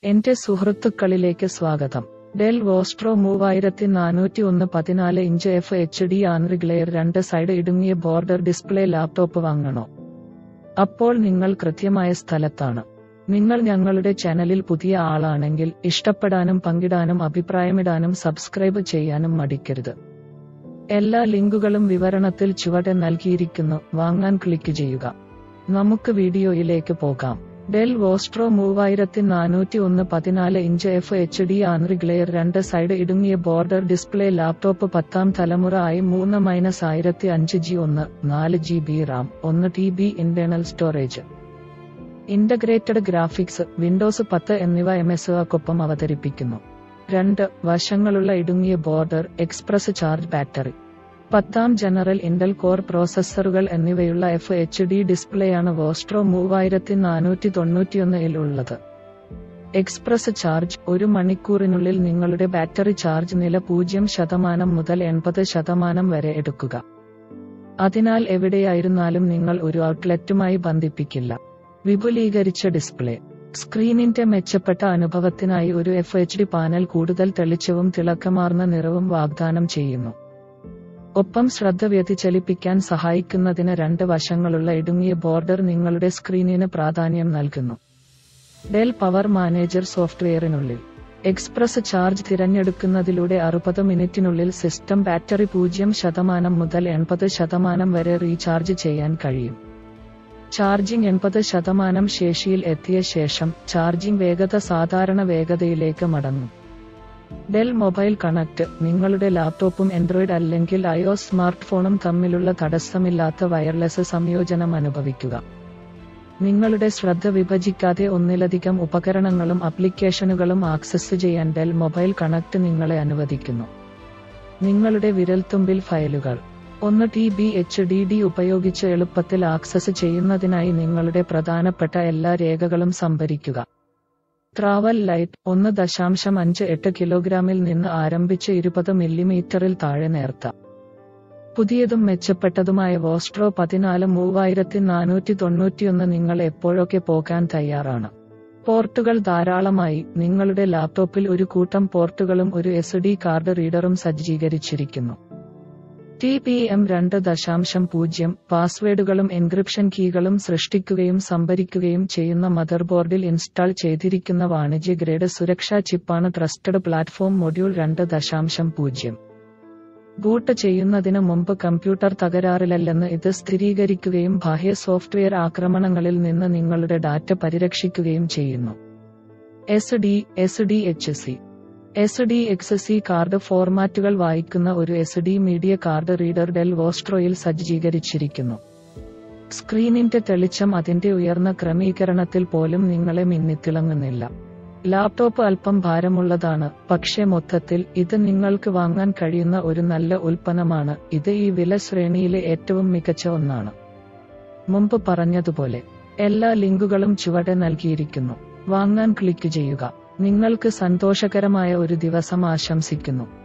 എന്റെ സുഹൃത്തുക്കളിലേക്ക് സ്വാഗതം del vostro മൂവായിരത്തി നാനൂറ്റി ഒന്ന് പതിനാല് inch F H D antiglare രണ്ട് സൈഡ് ഇടുങ്ങിയ ബോർഡർ ഡിസ്പ്ലേ ലാപ്ടോപ്പ് വാങ്ങണോ അപ്പോൾ നിങ്ങൾ കൃത്യമായ സ്ഥലത്താണ് നിങ്ങൾ ഞങ്ങളുടെ ചാനലിൽ പുതിയ ആളാണെങ്കിൽ ഇഷ്ടപ്പെടാനും പങ്കിടാനും അഭിപ്രായമിടാനും സബ്സ്ക്രൈബ് ചെയ്യാനും മടിക്കരുത് എല്ലാ ലിങ്കുകളും വിവരണത്തിൽ ചുവടെ നൽകിയിരിക്കുന്നു വാങ്ങാൻ ക്ലിക്ക് ചെയ്യുക നമുക്ക് വീഡിയോയിലേക്ക് പോകാം ഡെൽ വോസ്ട്രോ മൂവായിരത്തി നാനൂറ്റി ഒന്ന് പതിനാല് inch F H D antiglare രണ്ട് സൈഡ് ഇടുങ്ങിയ ബോർഡർ ഡിസ്പ്ലേ ലാപ്ടോപ്പ് പത്താം തലമുറ ആയി മൂന്ന് മൈനസ് ആയിരത്തി അഞ്ച് ജി ഒന്ന് നാല് ജി ബി റാം ഒന്ന് T B internal storage integrated graphics Windows പത്ത് എന്നിവ എം എസ് ഒക്കൊപ്പം അവതരിപ്പിക്കുന്നു രണ്ട് വശങ്ങളുള്ള ഇടുങ്ങിയ ബോർഡർ എക്സ്പ്രസ് ചാർജ് ബാറ്ററി പത്താം ജനറൽ ഇന്റൽ കോർ പ്രോസസ്സറുകൾ എന്നിവയുള്ള എഫ് എച്ച് ഡി ഡിസ്പ്ലേയാണ് വോസ്ട്രോ മൂവായിരത്തി നാനൂറ്റി തൊണ്ണൂറ്റിയൊന്നിൽ ഉള്ളത് എക്സ്പ്രസ് ചാർജ് ഒരു മണിക്കൂറിനുള്ളിൽ നിങ്ങളുടെ ബാറ്ററി ചാർജ് നില പൂജ്യം ശതമാനം മുതൽ എൺപത് ശതമാനം വരെ എടുക്കുക അതിനാൽ എവിടെയായിരുന്നാലും നിങ്ങൾ ഒരു ഔട്ട്ലെറ്റുമായി ബന്ധിപ്പിക്കില്ല വിപുലീകരിച്ച ഡിസ്പ്ലേ സ്ക്രീനിന്റെ മെച്ചപ്പെട്ട അനുഭവത്തിനായി ഒരു എഫ് എച്ച് ഡി പാനൽ കൂടുതൽ തെളിച്ചവും തിളക്കമാർന്ന നിറവും വാഗ്ദാനം ചെയ്യുന്നു ഒപ്പം ശ്രദ്ധ വ്യതിചലിപ്പിക്കാൻ സഹായിക്കുന്നതിന് രണ്ട് വശങ്ങളുള്ള ഇടുങ്ങിയ ബോർഡർ നിങ്ങളുടെ സ്ക്രീനിന് പ്രാധാന്യം നൽകുന്നു ഡെൽ പവർ മാനേജർ സോഫ്റ്റ്വെയറിനുള്ളിൽ എക്സ്പ്രസ് ചാർജ് തിരഞ്ഞെടുക്കുന്നതിലൂടെ അറുപത് മിനിറ്റിനുള്ളിൽ സിസ്റ്റം ബാറ്ററി പൂജ്യം ശതമാനം മുതൽ എൺപത് ശതമാനം വരെ റീചാർജ് ചെയ്യാൻ കഴിയും ചാർജിംഗ് എൺപത് ശതമാനം ശേഷിയിൽ എത്തിയ ശേഷം ചാർജിംഗ് വേഗത സാധാരണ വേഗതയിലേക്ക് മടങ്ങും ഡെൽ മൊബൈൽ കണക്ട് നിങ്ങളുടെ ലാപ്ടോപ്പും ആൻഡ്രോയിഡ് അല്ലെങ്കിൽ ഐഒ സ്മാർട്ട് ഫോണും തമ്മിലുള്ള തടസ്സമില്ലാത്ത വയർലെസ് സംയോജനം അനുഭവിക്കുക നിങ്ങളുടെ ശ്രദ്ധ വിഭജിക്കാതെ ഒന്നിലധികം ഉപകരണങ്ങളും ആപ്ലിക്കേഷനുകളും ആക്സസ് ചെയ്യാൻ ഡെൽ മൊബൈൽ കണക്ട് നിങ്ങളെ അനുവദിക്കുന്നു നിങ്ങളുടെ വിരൽത്തുമ്പിൽ ഫയലുകൾ ഒന്ന് T B H D D ഉപയോഗിച്ച് എളുപ്പത്തിൽ ആക്സസ് ചെയ്യുന്നതിനായി നിങ്ങളുടെ പ്രധാനപ്പെട്ട എല്ലാ രേഖകളും സംഭരിക്കുക ട്രാവൽ ലൈറ്റ് ഒന്ന് ദശാംശം അഞ്ച് എട്ട് കിലോഗ്രാമിൽ നിന്ന് ആരംഭിച്ച് ഇരുപത് മില്ലിമീറ്ററിൽ താഴെ നേർത്ത പുതിയതും മെച്ചപ്പെട്ടതുമായ വോസ്ട്രോ പതിനാല് മൂവായിരത്തി നാനൂറ്റി തൊണ്ണൂറ്റിയൊന്ന് നിങ്ങൾ എപ്പോഴൊക്കെ പോകാൻ തയ്യാറാണ് പോർട്ടുകൾ ധാരാളമായി നിങ്ങളുടെ ലാപ്ടോപ്പിൽ ഒരു കൂട്ടം പോർട്ടുകളും ഒരു എസ് ഡി കാർഡ് റീഡറും സജ്ജീകരിച്ചിരിക്കുന്നു ടി പി എം രണ്ട് ദശാംശം പൂജ്യം പാസ്വേഡുകളും എൻക്രിപ്ഷൻ കീകളും സൃഷ്ടിക്കുകയും സംഭരിക്കുകയും ചെയ്യുന്ന മദർബോർഡിൽ ഇൻസ്റ്റാൾ ചെയ്തിരിക്കുന്ന വാണിജ്യ ഗ്രേഡ് സുരക്ഷാ ചിപ്പാണ് ട്രസ്റ്റഡ് പ്ലാറ്റ്ഫോം മൊഡ്യൂൾ രണ്ട് ദശാംശം പൂജ്യം ബൂട്ട് ചെയ്യുന്നതിന് മുമ്പ് കമ്പ്യൂട്ടർ തകരാറിലല്ലെന്ന് ഇത് സ്ഥിരീകരിക്കുകയും ബാഹ്യ സോഫ്റ്റ്വെയർ ആക്രമണങ്ങളിൽ നിന്ന് നിങ്ങളുടെ ഡാറ്റ പരിരക്ഷിക്കുകയും ചെയ്യുന്നു S D S D H C S D X C card ഫോർമാറ്റുകൾ വായിക്കുന്ന ഒരു S D media card reader Dell വോസ്ട്രോയിൽ സജ്ജീകരിച്ചിരിക്കുന്നു സ്ക്രീനിന്റെ തെളിച്ചം അതിന്റെ ഉയർന്ന ക്രമീകരണത്തിൽ പോലും നിങ്ങളെ മിന്നിത്തിളങ്ങുന്നില്ല ലാപ്ടോപ്പ് അല്പം ഭാരമുള്ളതാണ് പക്ഷേ മൊത്തത്തിൽ ഇത് നിങ്ങൾക്ക് വാങ്ങാൻ കഴിയുന്ന ഒരു നല്ല ഉൽപ്പന്നമാണ് ഇത് ഈ വില ശ്രേണിയിലെ ഏറ്റവും മികച്ച ഒന്നാണ് മുമ്പ് പറഞ്ഞതുപോലെ എല്ലാ ലിങ്കുകളും ചുവടെ നൽകിയിരിക്കുന്നു വാങ്ങാൻ ക്ലിക്ക് ചെയ്യുക നിങ്ങൾക്ക് സന്തോഷകരമായ ഒരു ദിവസം ആശംസിക്കുന്നു